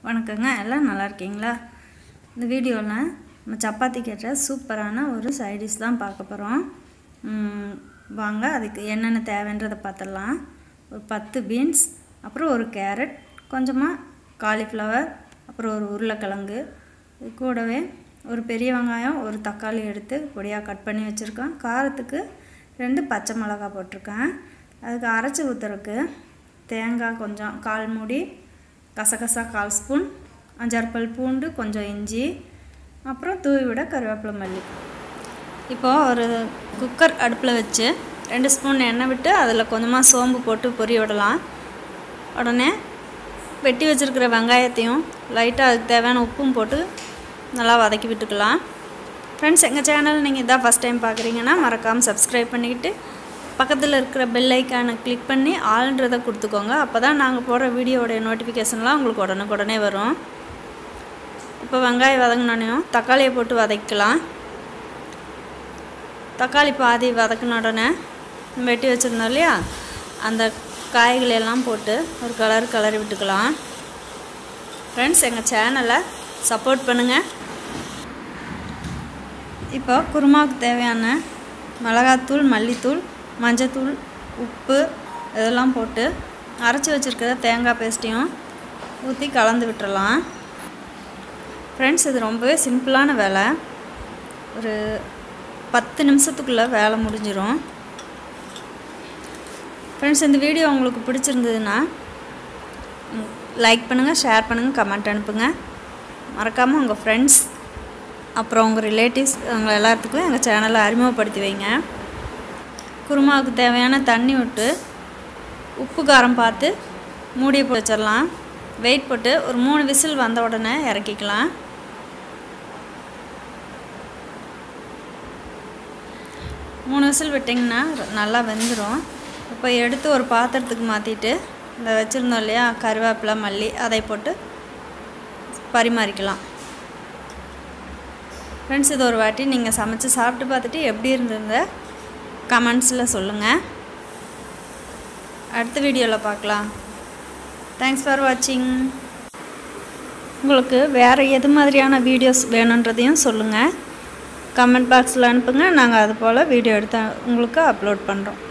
வணக்கங்க எல்லாம் நல்லா இருக்கீங்களா இந்த வீடியோவில் நம்ம சப்பாத்தி கேட்ட சூப்பரான ஒரு சைடிஷ் தான் பார்க்க போகிறோம் வாங்க அதுக்கு என்னென்ன தேவைன்றதை பார்த்துடலாம் ஒரு பத்து பீன்ஸ் அப்புறம் ஒரு கேரட் கொஞ்சமாக காலிஃப்ளவர் அப்புறம் ஒரு உருளைக்கிழங்கு இது கூடவே ஒரு பெரிய வெங்காயம் ஒரு தக்காளி எடுத்து பொடியாக கட் பண்ணி வச்சுருக்கேன் காரத்துக்கு ரெண்டு பச்சை மிளகா போட்டிருக்கேன் அதுக்கு அரைச்சி ஊற்றுறதுக்கு தேங்காய் கொஞ்சம் கால் மூடி கசகசா கால் ஸ்பூன் அஞ்சாறு பல் பூண்டு கொஞ்சம் இஞ்சி அப்புறம் தூவி விட கருவேப்பிலை மல்லி இப்போது ஒரு குக்கர் அடுப்பில் வச்சு ரெண்டு ஸ்பூன் எண்ணெய் விட்டு அதில் கொஞ்சமாக சோம்பு போட்டு பொரிய விடலாம் உடனே வெட்டி வச்சுருக்கிற வெங்காயத்தையும் லைட்டாக அதுக்கு தேவையான உப்பும் போட்டு நல்லா வதக்கி விட்டுக்கலாம் ஃப்ரெண்ட்ஸ் எங்கள் சேனல் நீங்கள் இதான் ஃபஸ்ட் டைம் பார்க்குறீங்கன்னா மறக்காமல் சப்ஸ்கிரைப் பண்ணிக்கிட்டு பக்கத்தில் இருக்கிற பெல் ஐக்கானை கிளிக் பண்ணி ஆள்ன்றதை கொடுத்துக்கோங்க அப்போ தான் நாங்கள் போடுற வீடியோடைய நோட்டிஃபிகேஷன்லாம் உங்களுக்கு உடனுக்குடனே வரும் இப்போ வெங்காயம் வதங்கினோனையும் தக்காளியை போட்டு வதக்கலாம் தக்காளி பாதி வதக்கின உடனே வெட்டி வச்சுருந்தோம் இல்லையா அந்த காய்களை எல்லாம் போட்டு ஒரு கலர் கலரி விட்டுக்கலாம் ஃப்ரெண்ட்ஸ் எங்கள் சேனலை சப்போர்ட் பண்ணுங்கள் இப்போ குருமாவுக்கு தேவையான மிளகாத்தூள் மல்லித்தூள் மஞ்சத்தூள் உப்பு இதெல்லாம் போட்டு அரைச்சி வச்சுருக்கிற தேங்காய் பேஸ்ட்டையும் ஊற்றி கலந்து விட்டுறலாம் ஃப்ரெண்ட்ஸ் இது ரொம்பவே சிம்பிளான வேலை ஒரு பத்து நிமிஷத்துக்குள்ளே வேலை முடிஞ்சிடும் ஃப்ரெண்ட்ஸ் இந்த வீடியோ உங்களுக்கு பிடிச்சிருந்ததுன்னா லைக் பண்ணுங்கள் ஷேர் பண்ணுங்கள் கமெண்ட் அனுப்புங்க மறக்காமல் உங்கள் ஃப்ரெண்ட்ஸ் அப்புறம் உங்கள் ரிலேட்டிவ்ஸ் அவங்க எல்லாத்துக்கும் எங்கள் சேனலை அறிமுகப்படுத்தி வைங்க குருமாவுக்கு தேவையான தண்ணி விட்டு உப்பு காரம் பார்த்து மூடி போட்டு வச்சிடலாம் வெயிட் போட்டு ஒரு மூணு விசில் வந்த உடனே இறக்கிக்கலாம் மூணு விசில் விட்டிங்கன்னா நல்லா வெந்துடும் இப்போ எடுத்து ஒரு பாத்திரத்துக்கு மாற்றிட்டு இந்த வச்சுருந்தோம் இல்லையா கருவேப்பிலை மல்லி அதை போட்டு பரிமாறிக்கலாம் ஃப்ரெண்ட்ஸ் இது ஒரு வாட்டி நீங்கள் சமைச்சு சாப்பிட்டு பார்த்துட்டு எப்படி இருந்தது கமெண்ட்ஸில் சொல்லுங்கள் அடுத்த வீடியோவில் பார்க்கலாம் தேங்க்ஸ் ஃபார் வாட்சிங் உங்களுக்கு வேறு எது மாதிரியான வீடியோஸ் வேணுன்றதையும் சொல்லுங்கள் கமெண்ட் பாக்ஸில் அனுப்புங்க நாங்கள் அது போல் வீடியோ எடுத்து உங்களுக்கு அப்லோட் பண்ணுறோம்